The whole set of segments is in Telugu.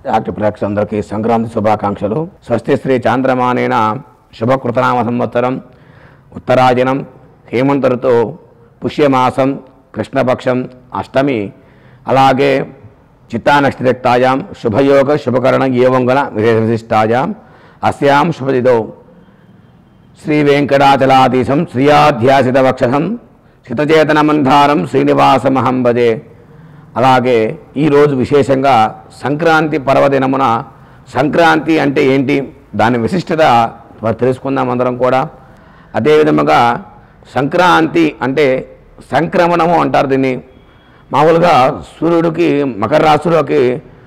యాక్టివ్ ప్రేక్షకులందరికీ సంక్రాంతి శుభాకాంక్షలు స్వస్తి శ్రీ చాంద్రమానేన శుభకృతనామ సంవత్సరం ఉత్తరాయణం హేమంత ఋతువు పుష్యమాసం కృష్ణపక్షం అష్టమి అలాగే చిత్తా నక్షత్రక్తాయాం శుభయోగ శుభకరణ ఏవంగన విశిష్టాయాం అస్యాం శుభదిదో శ్రీ వెంకటాచలాధీశం శ్రీయాధ్యాసిత వక్షసం శితచేతన మంధారం శ్రీనివాసమహం భజే అలాగే ఈరోజు విశేషంగా సంక్రాంతి పర్వదినమున సంక్రాంతి అంటే ఏంటి దాని విశిష్టత మరి తెలుసుకుందాం అందరం కూడా అదేవిధముగా సంక్రాంతి అంటే సంక్రమణము అంటారు దీన్ని మామూలుగా సూర్యుడికి మకర రాశిలోకి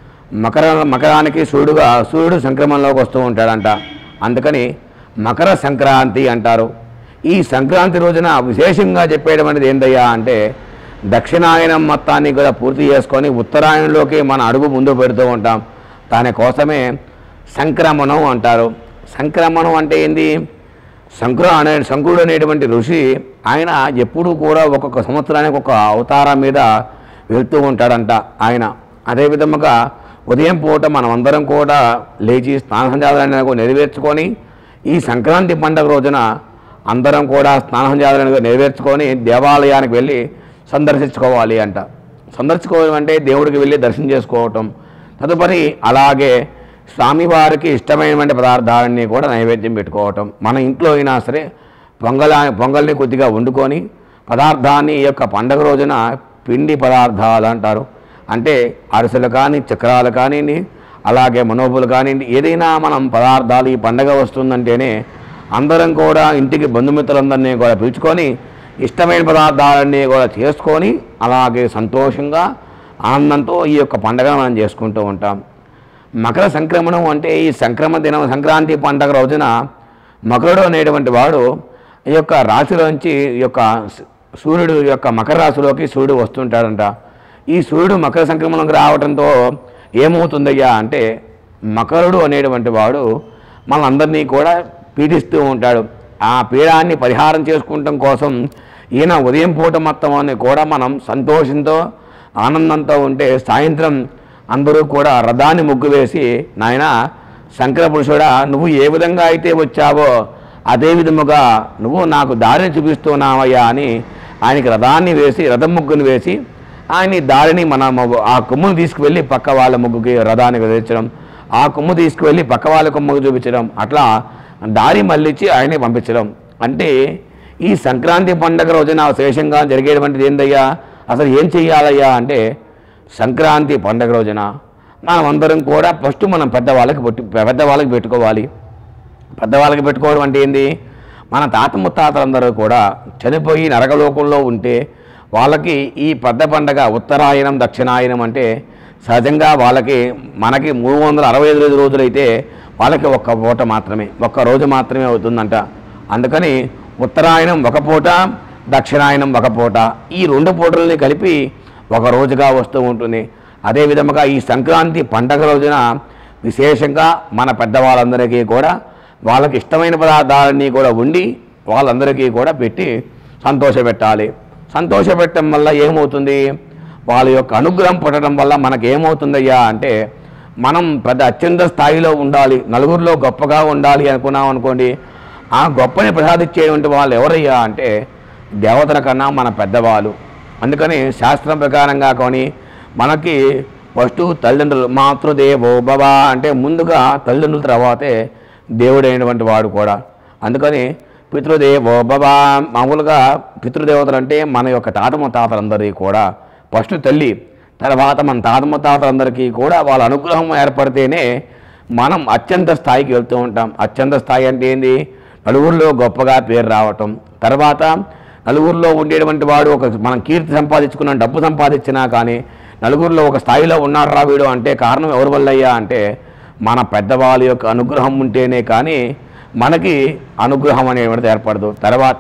మకర మకరానికి సూర్యుడుగా సూర్యుడు సంక్రమణలోకి వస్తూ ఉంటాడంట అందుకని మకర సంక్రాంతి అంటారు ఈ సంక్రాంతి రోజున విశేషంగా చెప్పేటువంటిది ఏందయ్యా అంటే దక్షిణాయనం మొత్తాన్ని కూడా పూర్తి చేసుకొని ఉత్తరాయణంలోకి మన అడుగు ముందు పెడుతూ ఉంటాం దానికోసమే సంక్రమణం అంటారు సంక్రమణం అంటే ఏంది శంకరు అనే శంకుడు అనేటువంటి ఋషి ఆయన ఎప్పుడూ కూడా ఒక్కొక్క సంవత్సరానికి ఒక అవతారం మీద వెళ్తూ ఉంటాడంట ఆయన అదే విధముగా ఉదయం పూట మనమందరం కూడా లేచి స్నాన సంధ్యాదాలను నెరవేర్చుకొని ఈ సంక్రాంతి పండుగ రోజున అందరం కూడా స్నాన సంధ్యాదాలను నెరవేర్చుకొని దేవాలయానికి వెళ్ళి సందర్శించుకోవాలి అంట సందర్శించుకోవడం అంటే దేవుడికి వెళ్ళి దర్శనం చేసుకోవటం తదుపరి అలాగే స్వామివారికి ఇష్టమైనటువంటి పదార్థాలన్నీ కూడా నైవేద్యం పెట్టుకోవటం మన ఇంట్లో అయినా సరే పొంగల పొంగల్ని కొద్దిగా వండుకొని పదార్థాన్ని ఈ యొక్క పండగ రోజున పిండి పదార్థాలు అంటారు అంటే అరిసెలు కానీ చక్రాలు కానివ్వండి అలాగే మనోబులు కానివ్వండి ఏదైనా మనం పదార్థాలు ఈ పండగ వస్తుందంటేనే అందరం కూడా ఇంటికి బంధుమిత్రులందరినీ కూడా పిలుచుకొని ఇష్టమైన పదార్థాలన్నీ కూడా చేసుకొని అలాగే సంతోషంగా ఆనందంతో ఈ యొక్క పండగను మనం చేసుకుంటూ ఉంటాం మకర సంక్రమణం అంటే ఈ సంక్రమణ దినం సంక్రాంతి పండగ రోజున మకరుడు అనేటువంటి వాడు ఈ యొక్క రాశిలోంచి ఈ యొక్క సూర్యుడు యొక్క మకర రాశిలోకి సూర్యుడు వస్తుంటాడంట ఈ సూర్యుడు మకర సంక్రమణంకి రావడంతో ఏమవుతుందయ్యా అంటే మకరుడు అనేటువంటి వాడు మనందరినీ కూడా పీడిస్తూ ఉంటాడు ఆ పీడాన్ని పరిహారం చేసుకుంటాం కోసం ఈయన ఉదయం పూట మొత్తం అని కూడా మనం సంతోషంతో ఆనందంతో ఉంటే సాయంత్రం అందరూ కూడా రథాన్ని ముగ్గు వేసి నాయన శంకర పురుషుడా నువ్వు ఏ విధంగా అయితే వచ్చావో అదే విధముగా నువ్వు నాకు దారిని చూపిస్తున్నావయ్యా అని ఆయనకి రథాన్ని వేసి రథం ముగ్గును వేసి ఆయన ఈ దారిని మనం ఆ కొమ్మును తీసుకువెళ్ళి పక్క వాళ్ళ ముగ్గుకి రథాన్ని విధించడం ఆ కొమ్ము తీసుకువెళ్ళి పక్క వాళ్ళ కొమ్ముకు చూపించడం అట్లా దారి మళ్ళించి ఆయన్ని పంపించడం అంటే ఈ సంక్రాంతి పండగ రోజున విశేషంగా జరిగేటువంటిది ఏందయ్యా అసలు ఏం చెయ్యాలయ్యా అంటే సంక్రాంతి పండగ రోజున మనం అందరం కూడా ఫస్ట్ మనం పెద్దవాళ్ళకి పెట్టి పెద్దవాళ్ళకి పెట్టుకోవాలి పెద్దవాళ్ళకి పెట్టుకోవడం అంటే ఏంది మన తాత ముత్తాతలందరూ కూడా చనిపోయి నరకలోకంలో ఉంటే వాళ్ళకి ఈ పెద్ద పండగ ఉత్తరాయణం దక్షిణాయనం అంటే సహజంగా వాళ్ళకి మనకి మూడు వందల అరవై ఐదు రోజులైతే వాళ్ళకి ఒక్క పూట మాత్రమే ఒక్క రోజు మాత్రమే అవుతుందంట అందుకని ఉత్తరాయణం ఒక పూట దక్షిణాయనం ఒక పూట ఈ రెండు పూటల్ని కలిపి ఒక రోజుగా వస్తూ ఉంటుంది అదే విధముగా ఈ సంక్రాంతి పండగ రోజున విశేషంగా మన పెద్దవాళ్ళందరికీ కూడా వాళ్ళకి ఇష్టమైన పదార్థాలన్నీ కూడా ఉండి వాళ్ళందరికీ కూడా పెట్టి సంతోషపెట్టాలి సంతోషపెట్టడం వల్ల ఏమవుతుంది వాళ్ళ యొక్క అనుగ్రహం పుట్టడం వల్ల మనకి ఏమవుతుందయ్యా అంటే మనం పెద్ద అత్యంత స్థాయిలో ఉండాలి నలుగురిలో గొప్పగా ఉండాలి అనుకున్నాం అనుకోండి ఆ గొప్పని ప్రసాదించేటువంటి వాళ్ళు ఎవరయ్యా అంటే దేవతల కన్నా మన పెద్దవాళ్ళు అందుకని శాస్త్రం ప్రకారంగా కొని మనకి ఫస్ట్ తల్లిదండ్రులు మాతృదేవో భవ అంటే ముందుగా తల్లిదండ్రుల తర్వాతే దేవుడైనటువంటి వాడు కూడా అందుకని పితృదేవో భవ మామూలుగా పితృదేవతలు అంటే మన యొక్క తాతమ్మ తాతలందరికీ కూడా ఫస్ట్ తల్లి తర్వాత మన తాతమ్మ తాతలందరికీ కూడా వాళ్ళ అనుగ్రహం ఏర్పడితేనే మనం అత్యంత స్థాయికి వెళ్తూ ఉంటాం అత్యంత స్థాయి అంటే ఏంది నలుగురిలో గొప్పగా పేరు రావటం తర్వాత నలుగురిలో ఉండేటువంటి వాడు ఒక మనం కీర్తి సంపాదించుకున్న డబ్బు సంపాదించినా కానీ నలుగురిలో ఒక స్థాయిలో ఉన్నాడు రా వీడు అంటే కారణం ఎవరి వల్లయ్యా అంటే మన పెద్దవాళ్ళ యొక్క అనుగ్రహం ఉంటేనే కానీ మనకి అనుగ్రహం అనేటువంటిది ఏర్పడదు తర్వాత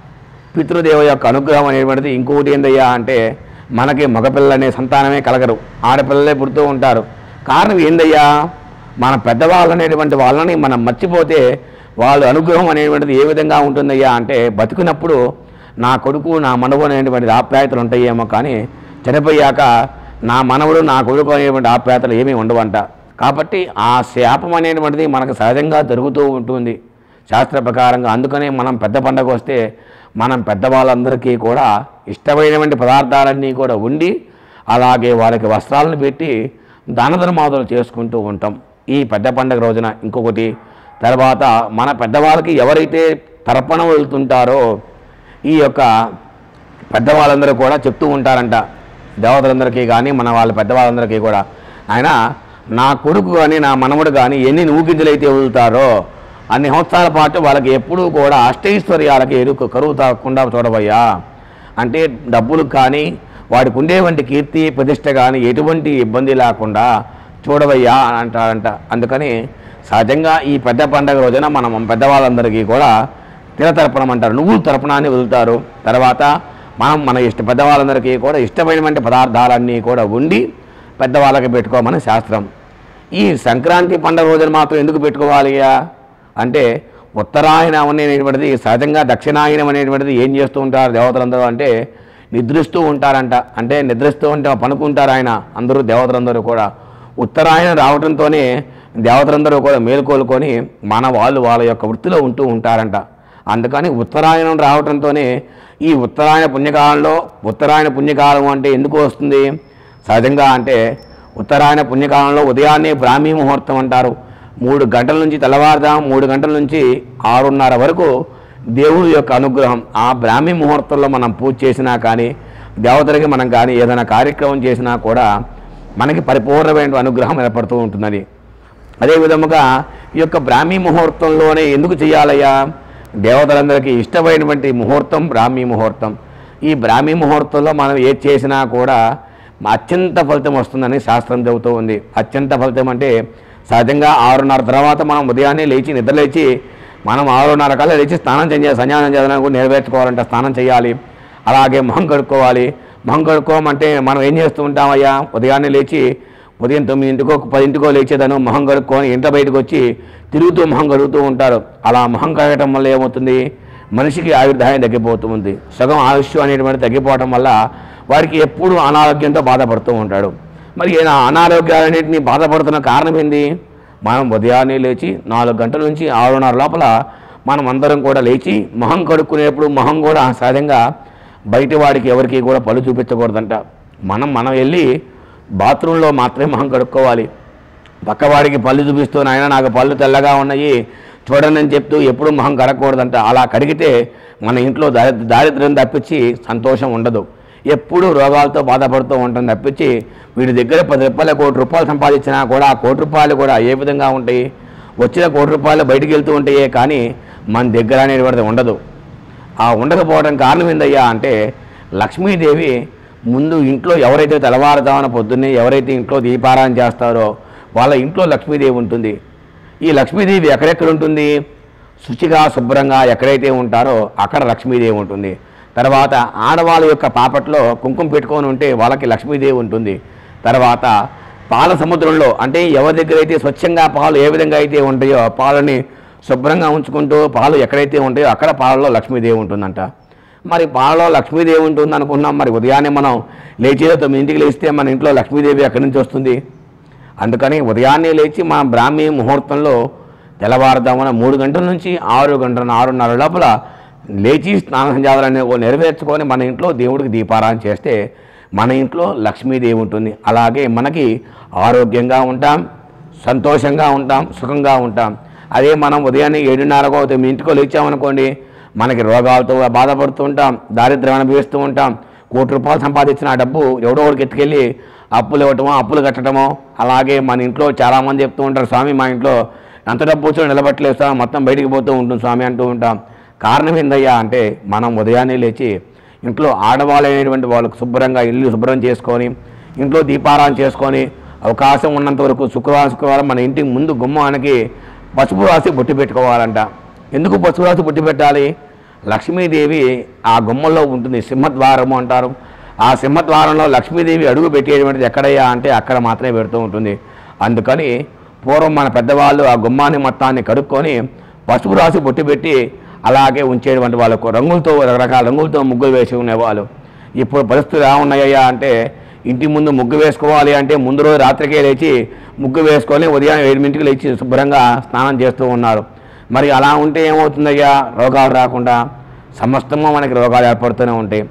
పితృదేవ యొక్క అనుగ్రహం అనేటువంటిది ఇంకొకటి ఏందయ్యా అంటే మనకి మగపిల్లలు అనే సంతానమే కలగరు ఆడపిల్లలే పుడుతూ ఉంటారు కారణం ఏందయ్యా మన పెద్దవాళ్ళు అనేటువంటి వాళ్ళని మనం మర్చిపోతే వాళ్ళ అనుగ్రహం అనేటువంటిది ఏ విధంగా ఉంటుందయ్యా అంటే బతికినప్పుడు నా కొడుకు నా మనవు అనేటువంటి ఆప్యాయతలు ఉంటాయేమో కానీ చనిపోయాక నా మనవడు నా కొడుకు అనేటువంటి ఆప్యాయతలు ఏమీ ఉండవంట కాబట్టి ఆ శాపం అనేటువంటిది మనకు సహజంగా జరుగుతూ ఉంటుంది శాస్త్ర ప్రకారంగా అందుకనే మనం పెద్ద పండగ వస్తే మనం పెద్దవాళ్ళందరికీ కూడా ఇష్టమైనటువంటి పదార్థాలన్నీ కూడా ఉండి అలాగే వాళ్ళకి వస్త్రాలను పెట్టి దాన ధర్మాదులు చేసుకుంటూ ఉంటాం ఈ పెద్ద పండగ రోజున ఇంకొకటి తర్వాత మన పెద్దవాళ్ళకి ఎవరైతే తర్పణ వెళ్తుంటారో ఈ యొక్క పెద్దవాళ్ళందరూ కూడా చెప్తూ ఉంటారంట దేవతలందరికీ కానీ మన వాళ్ళ పెద్దవాళ్ళందరికీ కూడా ఆయన నా కొడుకు కానీ నా మనవడు కానీ ఎన్ని నూకిందులు అయితే వదులుతారో అన్ని సంవత్సరాల పాటు వాళ్ళకి ఎప్పుడూ కూడా అష్టైశ్వర్యాలకి ఎరుకు కరువు తాకుండా చూడవయ్యా అంటే డబ్బులు కానీ వాడికి ఉండేటువంటి కీర్తి ప్రతిష్ట కానీ ఎటువంటి ఇబ్బంది లేకుండా చూడవయ్యా అని అంటారంట అందుకని సహజంగా ఈ పెద్ద పండగ రోజున మనం పెద్దవాళ్ళందరికీ కూడా తిరతర్పణం అంటారు నువ్వులు తర్పణాన్ని వదులుతారు తర్వాత మనం మన ఇష్ట పెద్దవాళ్ళందరికీ కూడా ఇష్టమైనటువంటి పదార్థాలన్నీ కూడా ఉండి పెద్దవాళ్ళకి పెట్టుకోమని శాస్త్రం ఈ సంక్రాంతి పండుగ రోజున మాత్రం ఎందుకు పెట్టుకోవాలియా అంటే ఉత్తరాయణం అనేటువంటిది సహజంగా దక్షిణాయనం అనేటువంటిది ఏం చేస్తూ ఉంటారు దేవతలందరూ అంటే నిద్రిస్తూ ఉంటారంట అంటే నిద్రిస్తూ ఉంటే పనుకుంటారు ఆయన అందరూ దేవతలందరూ కూడా ఉత్తరాయణం రావడంతోనే దేవతలందరూ కూడా మేలుకోలుకొని మన వాళ్ళు వాళ్ళ యొక్క వృత్తిలో ఉంటూ ఉంటారంట అందుకని ఉత్తరాయణం రావడంతోనే ఈ ఉత్తరాయణ పుణ్యకాలంలో ఉత్తరాయణ పుణ్యకాలం అంటే ఎందుకు వస్తుంది సహజంగా అంటే ఉత్తరాయణ పుణ్యకాలంలో ఉదయాన్నే బ్రాహ్మీ ముహూర్తం అంటారు మూడు గంటల నుంచి తెల్లవారుజాము మూడు గంటల నుంచి ఆరున్నర వరకు దేవుడి యొక్క అనుగ్రహం ఆ బ్రాహ్మీ ముహూర్తంలో మనం పూజ చేసినా కానీ దేవతలకి మనం కానీ ఏదైనా కార్యక్రమం చేసినా కూడా మనకి పరిపూర్ణమైన అనుగ్రహం ఏర్పడుతూ ఉంటుందని అదే విధముగా ఈ యొక్క బ్రాహ్మీ ముహూర్తంలోనే ఎందుకు చేయాలయ్యా దేవతలందరికీ ఇష్టమైనటువంటి ముహూర్తం బ్రాహ్మీ ముహూర్తం ఈ బ్రాహ్మీ ముహూర్తంలో మనం ఏది చేసినా కూడా అత్యంత ఫలితం వస్తుందని శాస్త్రం చెబుతూ ఉంది అత్యంత ఫలితం అంటే సహజంగా ఆరున్నర తర్వాత మనం ఉదయాన్నే లేచి నిద్ర లేచి మనం ఆరున్నర కల్లా లేచి స్నానం చేయాలి సంధ్యానం చేయాలని కూడా నెరవేర్చుకోవాలంటే స్నానం చేయాలి అలాగే మొహం కడుక్కోవాలి మొహం కడుక్కోమంటే మనం ఏం చేస్తూ ఉంటామయ్యా ఉదయాన్నే లేచి ఉదయం తొమ్మిదింటికో పదింటికో లేచేదాను మొహం కడుక్కొని ఇంట బయటకు వచ్చి తిరుగుతూ మొహం కడుగుతూ ఉంటారు అలా మొహం కడగటం వల్ల ఏమవుతుంది మనిషికి ఆయుర్దాయం తగ్గిపోతుంది సగం ఆయుష్ అనేటువంటి తగ్గిపోవటం వల్ల వారికి ఎప్పుడు అనారోగ్యంతో బాధపడుతూ ఉంటాడు మరి ఈయన అనారోగ్యాలన్నింటినీ బాధపడుతున్న కారణం ఏంది మనం ఉదయాన్నే లేచి నాలుగు గంటల నుంచి ఆరున్నర లోపల మనం అందరం కూడా లేచి మొహం కడుక్కునేప్పుడు మొహం కూడా సహజంగా బయట వాడికి ఎవరికి కూడా పళ్ళు చూపించకూడదంట మనం మనం వెళ్ళి బాత్రూంలో మాత్రమే మొహం కడుక్కోవాలి పక్కవాడికి పళ్ళు చూపిస్తూ నాయన నాకు పళ్ళు తెల్లగా ఉన్నాయి చూడండి అని చెప్తూ ఎప్పుడు మొహం కడగకూడదంట అలా కడిగితే మన ఇంట్లో దారి దారిద్ర్యం తప్పించి సంతోషం ఉండదు ఎప్పుడు రోగాలతో బాధపడుతూ ఉంటుంది తప్పించి వీడి దగ్గర పది రూపాయల కోటి రూపాయలు సంపాదించినా కూడా ఆ కోటి రూపాయలు కూడా ఏ విధంగా ఉంటాయి వచ్చిన కోటి రూపాయలు బయటికి వెళ్తూ ఉంటాయే కానీ మన దగ్గర అనేటువంటిది ఉండదు ఆ ఉండకపోవడం కారణం ఏందయ్యా అంటే లక్ష్మీదేవి ముందు ఇంట్లో ఎవరైతే తెల్లవారుజామున పొద్దున్నే ఎవరైతే ఇంట్లో దీపారాయణ చేస్తారో వాళ్ళ ఇంట్లో లక్ష్మీదేవి ఉంటుంది ఈ లక్ష్మీదేవి ఎక్కడెక్కడ ఉంటుంది శుచిగా శుభ్రంగా ఎక్కడైతే ఉంటారో అక్కడ లక్ష్మీదేవి ఉంటుంది తర్వాత ఆడవాళ్ళ యొక్క పాపట్లో కుంకుమ పెట్టుకొని ఉంటే వాళ్ళకి లక్ష్మీదేవి ఉంటుంది తర్వాత పాల సముద్రంలో అంటే ఎవరి దగ్గర అయితే స్వచ్ఛంగా పాలు ఏ విధంగా అయితే ఉంటాయో పాలని శుభ్రంగా ఉంచుకుంటూ పాలు ఎక్కడైతే ఉంటాయో అక్కడ పాలలో లక్ష్మీదేవి ఉంటుందంట మరి పాలలో లక్ష్మీదేవి ఉంటుంది అనుకున్నాం మరి ఉదయాన్నే మనం లేచేదో తొమ్మిదింటికి లేస్తే మన ఇంట్లో లక్ష్మీదేవి ఎక్కడి నుంచి వస్తుంది అందుకని ఉదయాన్నే లేచి మన బ్రాహ్మీ ముహూర్తంలో తెల్లవారుదామున మూడు గంటల నుంచి ఆరు గంటల ఆరున్నర లోపల లేచి స్నాన సంధ్యాలన్నీ నెరవేర్చుకొని మన ఇంట్లో దేవుడికి దీపారాయణ చేస్తే మన ఇంట్లో లక్ష్మీదేవి ఉంటుంది అలాగే మనకి ఆరోగ్యంగా ఉంటాం సంతోషంగా ఉంటాం సుఖంగా ఉంటాం అదే మనం ఉదయాన్నే ఏడున్నరకో తొమ్మిది ఇంటికో లేచామనుకోండి మనకి రోగాలతో బాధపడుతూ ఉంటాం దారిద్ర్యం అనుభవిస్తూ ఉంటాం కోటి రూపాయలు సంపాదించిన ఆ డబ్బు ఎవడో ఒకరికి ఎత్తుకెళ్ళి అప్పులు ఇవ్వటమో అప్పులు కట్టడమో అలాగే మన ఇంట్లో చాలామంది చెప్తూ ఉంటారు స్వామి మా ఇంట్లో ఎంత డబ్బు వచ్చో నిలబట్టలేదు స్వామి మొత్తం బయటికి పోతూ ఉంటుంది స్వామి అంటూ ఉంటాం కారణం ఏందయ్యా అంటే మనం ఉదయాన్నే లేచి ఇంట్లో ఆడవాళ్ళు అనేటువంటి వాళ్ళకు శుభ్రంగా ఇల్లు శుభ్రం చేసుకొని ఇంట్లో దీపారాయణ చేసుకొని అవకాశం ఉన్నంత వరకు శుక్రవారం శుక్రవారం మన ఇంటి ముందు గుమ్మానికి పసుపు రాసి బొట్టు పెట్టుకోవాలంట ఎందుకు పసుపు రాసి బొట్టు పెట్టాలి లక్ష్మీదేవి ఆ గుమ్మల్లో ఉంటుంది సింహద్వారము అంటారు ఆ సింహద్వారంలో లక్ష్మీదేవి అడుగు పెట్టేటువంటిది ఎక్కడయ్యా అంటే అక్కడ మాత్రమే పెడుతూ ఉంటుంది అందుకని పూర్వం మన పెద్దవాళ్ళు ఆ గుమ్మాన్ని మొత్తాన్ని కడుక్కొని పసుపు రాసి బొట్టు పెట్టి అలాగే ఉంచేటువంటి వాళ్ళకు రంగులతో రకరకాల రంగులతో ముగ్గులు వేసి ఉండేవాళ్ళు ఇప్పుడు పరిస్థితులు ఎలా ఉన్నాయ్యా అంటే ఇంటి ముందు ముగ్గు వేసుకోవాలి అంటే ముందు రోజు రాత్రికే లేచి ముగ్గు వేసుకొని ఉదయం ఎనిమిదింటికి లేచి శుభ్రంగా స్నానం చేస్తూ ఉన్నారు మరి అలా ఉంటే ఏమవుతుందయ్యా రోగాలు రాకుండా సమస్తము మనకి రోగాలు ఏర్పడుతూనే ఉంటాయి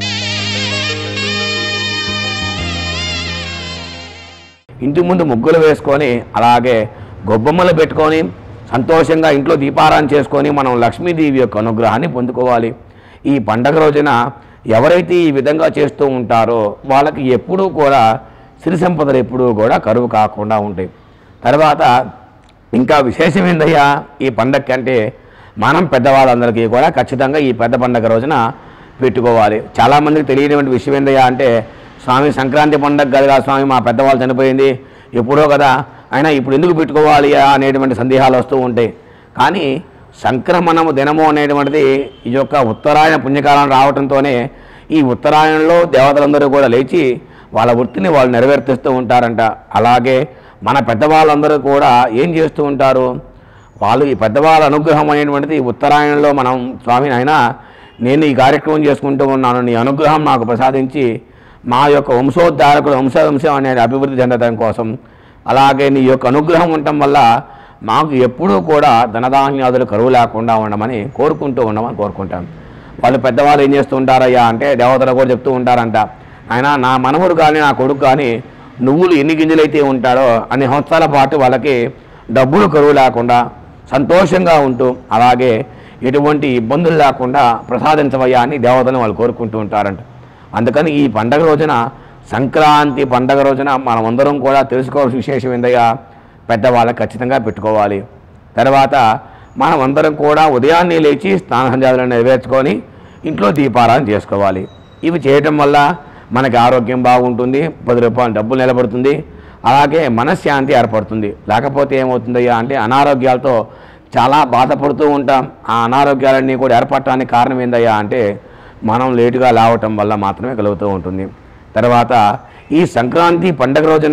ఇంటి ముందు ముగ్గులు వేసుకొని అలాగే గొబ్బమ్మలు పెట్టుకొని సంతోషంగా ఇంట్లో దీపారాయణ చేసుకొని మనం లక్ష్మీదేవి యొక్క అనుగ్రహాన్ని పొందుకోవాలి ఈ పండగ రోజున ఎవరైతే ఈ విధంగా చేస్తూ ఉంటారో వాళ్ళకి ఎప్పుడూ కూడా సిరి సంపదలు ఎప్పుడూ కూడా కరువు కాకుండా ఉంటాయి తర్వాత ఇంకా విశేషం ఏందయ్యా ఈ పండగకి అంటే మనం పెద్దవాళ్ళందరికీ కూడా ఖచ్చితంగా ఈ పెద్ద పండగ రోజున పెట్టుకోవాలి చాలామందికి తెలియనటువంటి విషయం ఏందయ్యా అంటే స్వామి సంక్రాంతి పండగ కదా స్వామి మా పెద్దవాళ్ళు చనిపోయింది ఎప్పుడో కదా అయినా ఇప్పుడు ఎందుకు పెట్టుకోవాలి అనేటువంటి సందేహాలు వస్తూ ఉంటాయి కానీ సంక్రమణము దినము అనేటువంటిది ఈ యొక్క ఉత్తరాయణ పుణ్యకాలం రావడంతోనే ఈ ఉత్తరాయణంలో దేవతలందరూ కూడా లేచి వాళ్ళ వృత్తిని వాళ్ళు నెరవేర్తిస్తూ ఉంటారంట అలాగే మన పెద్దవాళ్ళందరూ కూడా ఏం చేస్తూ ఉంటారు వాళ్ళు ఈ పెద్దవాళ్ళ అనుగ్రహం అనేటువంటిది ఈ ఉత్తరాయణంలో మనం స్వామి నాయన నేను ఈ కార్యక్రమం చేసుకుంటూ ఉన్నాను నీ అనుగ్రహం నాకు ప్రసాదించి మా యొక్క వంశోద్ధారకుడు వంశవంశం అనేది అభివృద్ధి చెందడం కోసం అలాగే నీ యొక్క అనుగ్రహం ఉండటం వల్ల మాకు ఎప్పుడూ కూడా ధనధాన్యాదులు కరువు లేకుండా ఉండమని కోరుకుంటూ ఉండమని కోరుకుంటాం వాళ్ళు పెద్దవాళ్ళు ఏం చేస్తూ ఉంటారయ్యా అంటే దేవతలు కూడా చెప్తూ ఉంటారంట ఆయన నా మనవడు కానీ నా కొడుకు కానీ నువ్వులు ఎన్ని గింజలైతే ఉంటాడో అన్ని సంవత్సరాల పాటు వాళ్ళకి డబ్బులు కరువు లేకుండా సంతోషంగా ఉంటూ అలాగే ఎటువంటి ఇబ్బందులు లేకుండా ప్రసాదించవయ్యా అని దేవతలను వాళ్ళు కోరుకుంటూ ఉంటారంట అందుకని ఈ పండగ రోజున సంక్రాంతి పండగ రోజున మనమందరం కూడా తెలుసుకోవాల్సిన విశేషం ఏందయ్యా పెద్దవాళ్ళకి ఖచ్చితంగా పెట్టుకోవాలి తర్వాత మనం అందరం కూడా ఉదయాన్నే లేచి స్నాన సంధ్యాలను నెరవేర్చుకొని ఇంట్లో దీపారాధన చేసుకోవాలి ఇవి చేయటం వల్ల మనకి ఆరోగ్యం బాగుంటుంది పది రూపాయలు డబ్బులు నిలబడుతుంది అలాగే మనశ్శాంతి ఏర్పడుతుంది లేకపోతే ఏమవుతుందయ్యా అంటే అనారోగ్యాలతో చాలా బాధపడుతూ ఉంటాం ఆ అనారోగ్యాలన్నీ కూడా ఏర్పడటానికి కారణం ఏందయ్యా అంటే మనం లేటుగా లేవటం వల్ల మాత్రమే కలుగుతూ ఉంటుంది తర్వాత ఈ సంక్రాంతి పండగ రోజున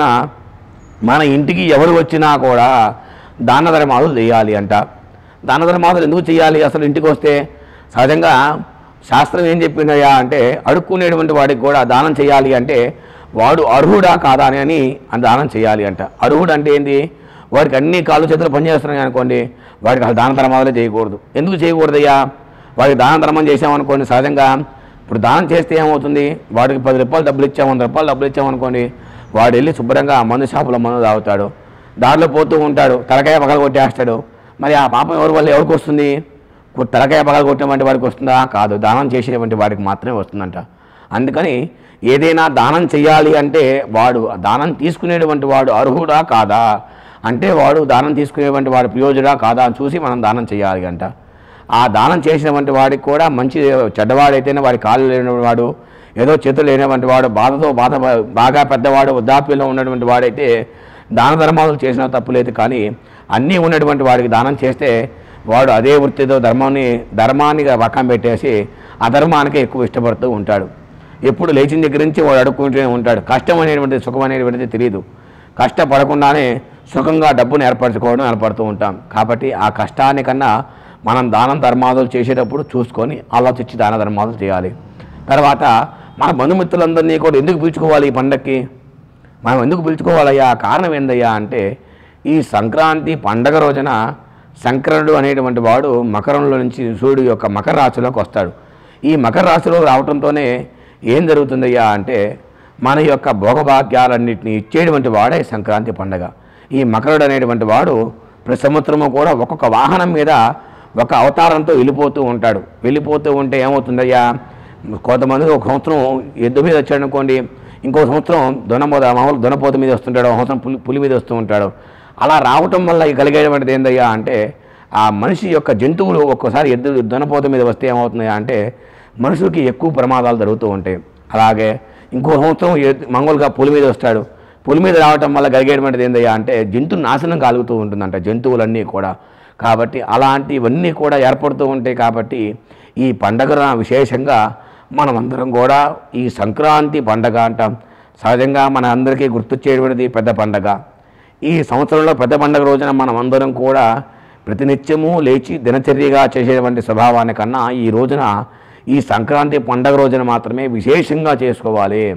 మన ఇంటికి ఎవరు వచ్చినా కూడా దాన ధర్మాలు చేయాలి అంట దాన ధర్మాలు ఎందుకు చేయాలి అసలు ఇంటికి వస్తే సహజంగా శాస్త్రం ఏం చెప్పిందయ్యా అంటే అడుక్కునేటువంటి వాడికి కూడా దానం చేయాలి అంటే వాడు అర్హుడా కాదా అని అని ఆ దానం చేయాలి అంట అర్హుడు అంటే ఏంటి వాడికి అన్ని కాళ్ళు చేతులు పనిచేస్తున్నాయి అనుకోండి వాడికి అసలు దాన ధర్మాలే చేయకూడదు ఎందుకు చేయకూడదయ్యా వాడికి దాన ధర్మం చేసామనుకోండి సహజంగా ఇప్పుడు దానం చేస్తే ఏమవుతుంది వాడికి పది రూపాయలు డబ్బులు ఇచ్చాము వంద రూపాయలు డబ్బులు ఇచ్చామనుకోండి వాడు వెళ్ళి శుభ్రంగా ఆ మందు షాపులో మందు తాగుతాడు దారిలో పోతూ ఉంటాడు తలకాయ పగల కొట్టేస్తాడు మరి ఆ పాపం ఎవరి వల్ల ఎవరికి వస్తుంది ఇప్పుడు తలకాయ పగల కొట్టినటువంటి వాడికి వస్తుందా కాదు దానం చేసేటువంటి వాడికి మాత్రమే వస్తుందంట అందుకని ఏదైనా దానం చేయాలి అంటే వాడు దానం తీసుకునేటువంటి వాడు అర్హుడా కాదా అంటే వాడు దానం తీసుకునేటువంటి వాడు ప్రయోజుడా కాదా అని చూసి మనం దానం చేయాలి అంట ఆ దానం చేసినటువంటి వాడికి కూడా మంచి చెడ్డవాడైతేనే వాడి కాళ్ళు లేనివాడు వాడు ఏదో చేతులు లేనటువంటి వాడు బాధతో బాధ బాగా పెద్దవాడు వృద్ధాప్యంలో ఉన్నటువంటి వాడైతే దాన ధర్మాలు చేసిన తప్పులేదు కానీ అన్నీ ఉన్నటువంటి వాడికి దానం చేస్తే వాడు అదే వృత్తితో ధర్మాన్ని ధర్మాన్ని పక్కన పెట్టేసి అధర్మానికి ఎక్కువ ఇష్టపడుతూ ఉంటాడు ఎప్పుడు లేచిన దగ్గర నుంచి వాడు అడుక్కుంటూనే ఉంటాడు కష్టం అనేటువంటిది సుఖం అనేటువంటిది తెలియదు కష్టపడకుండానే సుఖంగా డబ్బును ఏర్పరచుకోవడం ఏర్పడుతూ ఉంటాం కాబట్టి ఆ కష్టానికన్నా మనం దానం ధర్మాదులు చేసేటప్పుడు చూసుకొని ఆలోచించి దాన ధర్మాదులు చేయాలి తర్వాత మన బంధుమిత్రులందరినీ కూడా ఎందుకు పిలుచుకోవాలి ఈ పండక్కి మనం ఎందుకు పిలుచుకోవాలయ్యా కారణం ఏందయ్యా అంటే ఈ సంక్రాంతి పండగ రోజున శంకరుడు అనేటువంటి వాడు మకరంలో నుంచి సూర్యుడు యొక్క మకర రాశిలోకి వస్తాడు ఈ మకర రాశిలో రావడంతోనే ఏం జరుగుతుందయ్యా అంటే మన యొక్క భోగభాగ్యాలన్నింటినీ ఇచ్చేటువంటి వాడే సంక్రాంతి పండగ ఈ మకరుడు అనేటువంటి వాడు ప్రతి సంవత్సరము కూడా ఒక్కొక్క వాహనం మీద ఒక అవతారంతో వెళ్ళిపోతూ ఉంటాడు వెళ్ళిపోతూ ఉంటే ఏమవుతుందయ్యా కొంతమంది ఒక సంవత్సరం ఎద్దు మీద వచ్చాడు అనుకోండి ఇంకో సంవత్సరం దొనమోద మామూలు దొనపోత మీద వస్తుంటాడు ఒక సంవత్సరం పులి పులి మీద వస్తూ ఉంటాడు అలా రావటం వల్ల కలిగేటువంటిది ఏందయ్యా అంటే ఆ మనిషి యొక్క జంతువులు ఒక్కోసారి ఎద్దు దొనపోత మీద వస్తే ఏమవుతుందయ్యా అంటే మనుషులకి ఎక్కువ ప్రమాదాలు జరుగుతూ ఉంటాయి అలాగే ఇంకో సంవత్సరం ఎద్దు- మామూలుగా పులి మీద వస్తాడు పులి మీద రావటం వల్ల కలిగేటువంటిది ఏందయ్యా అంటే జంతు నాశనం కలుగుతూ ఉంటుందంట జంతువులన్నీ కూడా కాబట్టి అలాంటివన్నీ కూడా ఏర్పడుతూ ఉంటాయి కాబట్టి ఈ పండగ విశేషంగా మనమందరం కూడా ఈ సంక్రాంతి పండగ అంటాం సహజంగా మన అందరికీ గుర్తొచ్చేటువంటిది పెద్ద పండగ ఈ సంవత్సరంలో పెద్ద పండగ రోజున మనం అందరం కూడా ప్రతినిత్యము లేచి దినచర్యగా చేసేటువంటి స్వభావాన్ని కన్నా ఈ రోజున ఈ సంక్రాంతి పండగ రోజున మాత్రమే విశేషంగా చేసుకోవాలి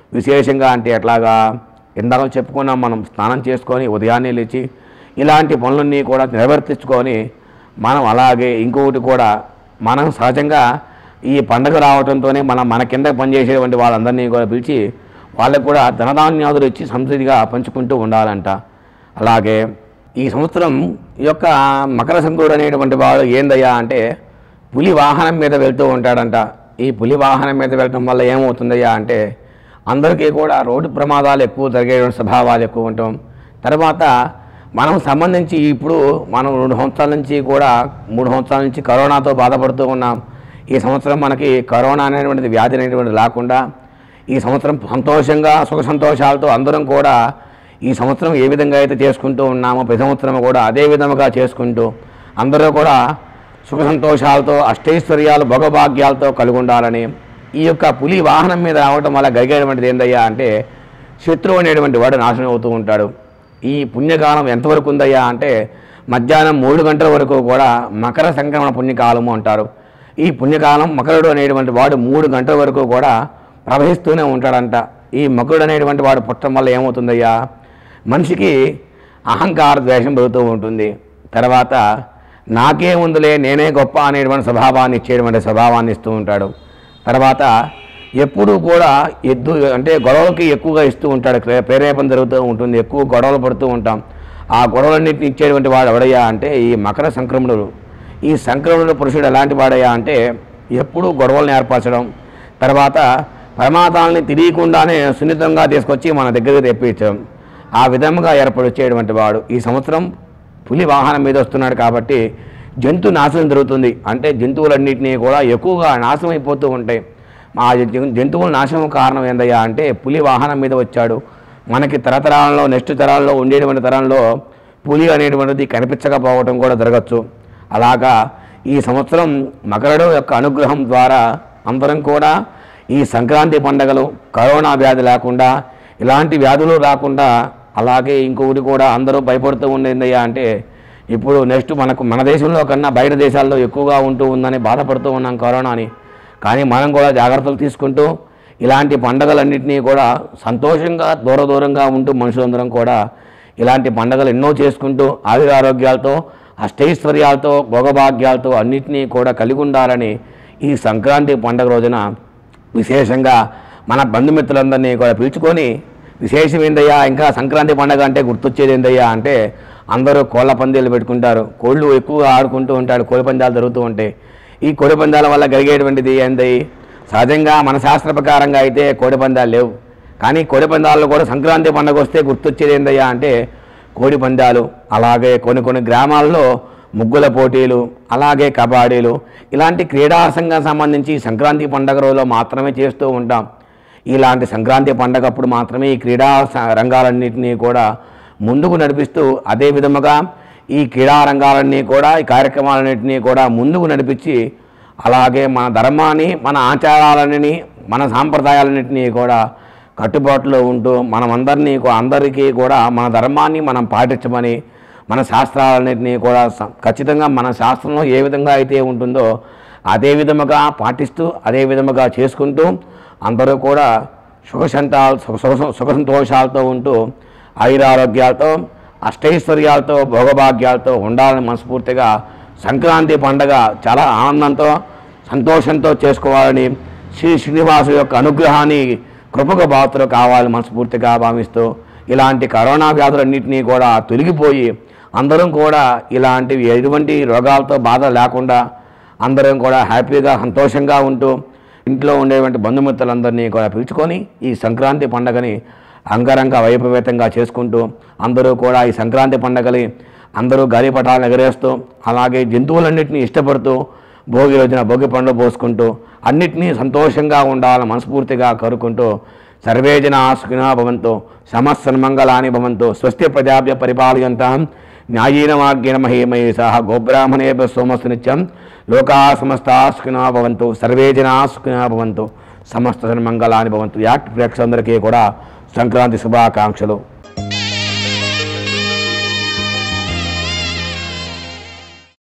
విశేషంగా అంటే ఎట్లాగా ఇందాక చెప్పుకున్నాం మనం స్నానం చేసుకొని ఉదయాన్నే లేచి ఇలాంటి పనులన్నీ కూడా నిర్వర్తించుకొని మనం అలాగే ఇంకొకటి కూడా మనం సహజంగా ఈ పండగ రావడంతోనే మనం మన కింద పనిచేసేటువంటి వాళ్ళందరినీ కూడా పిలిచి వాళ్ళకు కూడా ధనధాన్యాదులు ఇచ్చి సమృద్ధిగా పంచుకుంటూ ఉండాలంట అలాగే ఈ సంవత్సరం ఈ యొక్క మకర సంక్రుడు అనేటువంటి వాడు ఏందయ్యా అంటే పులి వాహనం మీద వెళ్తూ ఉంటాడంట ఈ పులి వాహనం మీద వెళ్ళడం వల్ల ఏమవుతుందయ్యా అంటే అందరికీ కూడా రోడ్డు ప్రమాదాలు ఎక్కువ జరిగే స్వభావాలు ఎక్కువ ఉంటాం తర్వాత మనం సంబంధించి ఇప్పుడు మనం రెండు సంవత్సరాల నుంచి కూడా మూడు సంవత్సరాల నుంచి కరోనాతో బాధపడుతూ ఉన్నాం ఈ సంవత్సరం మనకి కరోనా అనేటువంటిది వ్యాధి అనేటువంటిది లేకుండా ఈ సంవత్సరం సంతోషంగా సుఖ సంతోషాలతో అందరం కూడా ఈ సంవత్సరం ఏ విధంగా అయితే చేసుకుంటూ ఉన్నామో ప్రతి సంవత్సరం కూడా అదే విధముగా చేసుకుంటూ అందరూ కూడా సుఖ సంతోషాలతో అష్టైశ్వర్యాలు భోగభాగ్యాలతో కలిగి ఉండాలని ఈ యొక్క పులి వాహనం మీద రావడం వల్ల గరిగేటువంటిది ఏందయ్యా అంటే శత్రువు అనేటువంటి వాడు నాశనం అవుతూ ఉంటాడు ఈ పుణ్యకాలం ఎంతవరకు ఉందయ్యా అంటే మధ్యాహ్నం మూడు గంటల వరకు కూడా మకర సంక్రమణ పుణ్యకాలము అంటారు ఈ పుణ్యకాలం మకరుడు అనేటువంటి వాడు మూడు గంటల వరకు కూడా ప్రవహిస్తూనే ఉంటాడంట ఈ మకరుడు అనేటువంటి వాడు పుట్టడం వల్ల ఏమవుతుందయ్యా మనిషికి అహంకార ద్వేషం పెరుగుతూ ఉంటుంది తర్వాత నాకే ఉందిలే నేనే గొప్ప అనేటువంటి స్వభావాన్ని ఇచ్చేటువంటి స్వభావాన్ని ఇస్తూ ఉంటాడు తర్వాత ఎప్పుడూ కూడా ఎద్దు అంటే గొడవలకి ఎక్కువగా ఇస్తూ ఉంటాడు ప్రే- ప్రేరేపణ జరుగుతూ ఉంటుంది ఎక్కువ గొడవలు పడుతూ ఉంటాం ఆ గొడవలన్నింటిని ఇచ్చేటువంటి వాడు ఎవడయ్యా అంటే ఈ మకర సంక్రమణుడు ఈ సంక్రమణుడు పురుషుడు ఎలాంటి వాడయ్యా అంటే ఎప్పుడూ గొడవలను ఏర్పరచడం తర్వాత ప్రమాదాలని తెలియకుండానే సున్నితంగా తీసుకొచ్చి మన దగ్గరికి తెప్పించడం ఆ విధముగా ఏర్పడిచ్చేటువంటి వాడు ఈ సంవత్సరం పులి వాహనం మీద వస్తున్నాడు కాబట్టి జంతు నాశనం జరుగుతుంది అంటే జంతువులన్నింటినీ కూడా ఎక్కువగా నాశనం అయిపోతూ ఉంటాయి ఆ జం- జంతువుల నాశనం కారణం ఏందయ్యా అంటే పులి వాహనం మీద వచ్చాడు మనకి తరతరాలలో నెక్స్ట్ తరాల్లో ఉండేటువంటి తరంలో పులి అనేటువంటిది కనిపించకపోవడం కూడా జరగచ్చు అలాగా ఈ సంవత్సరం మకరుడు యొక్క అనుగ్రహం ద్వారా అందరం కూడా ఈ సంక్రాంతి పండగలు కరోనా వ్యాధి లేకుండా ఇలాంటి వ్యాధులు రాకుండా అలాగే ఇంకొకటి కూడా అందరూ భయపడుతూ ఉండేదయ్యా అంటే ఇప్పుడు నెక్స్ట్ మనకు మన దేశంలో కన్నా బయట దేశాల్లో ఎక్కువగా ఉంటూ ఉందని బాధపడుతూ ఉన్నాం కరోనాని కానీ మనం కూడా జాగ్రత్తలు తీసుకుంటూ ఇలాంటి పండగలన్నింటినీ కూడా సంతోషంగా దూర దూరంగా ఉంటూ మనుషులందరం కూడా ఇలాంటి పండగలు ఎన్నో చేసుకుంటూ ఆయురారోగ్యాలతో అష్టైశ్వర్యాలతో భోగభాగ్యాలతో అన్నింటినీ కూడా కలిగి ఉండాలని ఈ సంక్రాంతి పండగ రోజున విశేషంగా మన బంధుమిత్రులందరినీ కూడా పిలుచుకొని విశేషం ఏందయ్యా ఇంకా సంక్రాంతి పండగ అంటే గుర్తొచ్చేది ఏందయ్యా అంటే అందరూ కోళ్ళ పందాలు పెట్టుకుంటారు కోళ్ళు ఎక్కువగా ఆడుకుంటూ ఉంటాడు కోడి పందాలు జరుగుతూ ఉంటాయి ఈ కోడి పందాల వల్ల కలిగేటువంటిది ఏంది సహజంగా మన శాస్త్ర ప్రకారంగా అయితే కోడి పందాలు లేవు కానీ కోడి పందాల్లో కూడా సంక్రాంతి పండగ వస్తే గుర్తొచ్చేది ఏందయ్యా అంటే కోడి పందాలు అలాగే కొన్ని కొన్ని గ్రామాల్లో ముగ్గుల పోటీలు అలాగే కబడ్డీలు ఇలాంటి క్రీడా సంఘం సంబంధించి సంక్రాంతి పండగ రోజులో మాత్రమే చేస్తూ ఉంటాం ఇలాంటి సంక్రాంతి పండగ అప్పుడు మాత్రమే ఈ క్రీడా స- రంగాలన్నింటినీ కూడా ముందుకు నడిపిస్తూ అదే విధముగా ఈ క్రీడా రంగాలన్నీ కూడా ఈ కార్యక్రమాలన్నింటినీ కూడా ముందుకు నడిపించి అలాగే మన ధర్మాన్ని మన ఆచారాలన్నీ మన సాంప్రదాయాలన్నింటినీ కూడా కట్టుబాటులో ఉంటూ మనమందరినీ కూ- అందరికీ కూడా మన ధర్మాన్ని మనం పాటించమని మన శాస్త్రాలన్నింటినీ కూడా స- ఖచ్చితంగా మన శాస్త్రంలో ఏ విధంగా అయితే ఉంటుందో అదే విధముగా పాటిస్తూ అదే విధముగా చేసుకుంటూ అందరూ కూడా సుఖ సంతాలు సుఖ సుఖ- సుఖ సంతోషాలతో ఉంటూ ఆయురారోగ్యాలతో అష్టైశ్వర్యాలతో భోగభాగ్యాలతో ఉండాలని మనస్ఫూర్తిగా సంక్రాంతి పండగ చాలా ఆనందంతో సంతోషంతో చేసుకోవాలని శ్రీ శ్రీనివాసు యొక్క అనుగ్రహాన్ని కృపక బాతులు కావాలని మనస్ఫూర్తిగా భావిస్తూ ఇలాంటి కరోనా వ్యాధులన్నింటినీ కూడా తొలగిపోయి అందరం కూడా ఇలాంటివి ఎటువంటి రోగాలతో బాధ లేకుండా అందరం కూడా హ్యాపీగా సంతోషంగా ఉంటూ ఇంట్లో ఉండేటువంటి బంధుమిత్రులందరినీ కూడా పిలుచుకొని ఈ సంక్రాంతి పండగని అంగరంగ వైభవేతంగా చేసుకుంటూ అందరూ కూడా ఈ సంక్రాంతి పండగని అందరూ గాలిపటాలను ఎగరేస్తూ అలాగే జంతువులన్నింటినీ ఇష్టపడుతూ భోగి రోజున భోగి పండ్లు పోసుకుంటూ అన్నిటినీ సంతోషంగా ఉండాలని మనస్ఫూర్తిగా కోరుకుంటూ సర్వే జనా సుఖినా భవంతు సమస్సన్మంగళాని భవంతు స్వస్తి ప్రజాభ్య పరిపాలయంతాం న్యాయేన మార్గేణ మహేమయే సహ గోబ్రాహ్మణేభ్య సోమస్తు నిత్యం లోకా సమస్తా సుఖినా భవంతు సర్వే జనా సుఖినా భవంతు సమస్త సన్మంగళాని భవంతు యాక్ట్ ప్రేక్షకులందరికీ కూడా సంక్రాంతి శుభాకాంక్షలు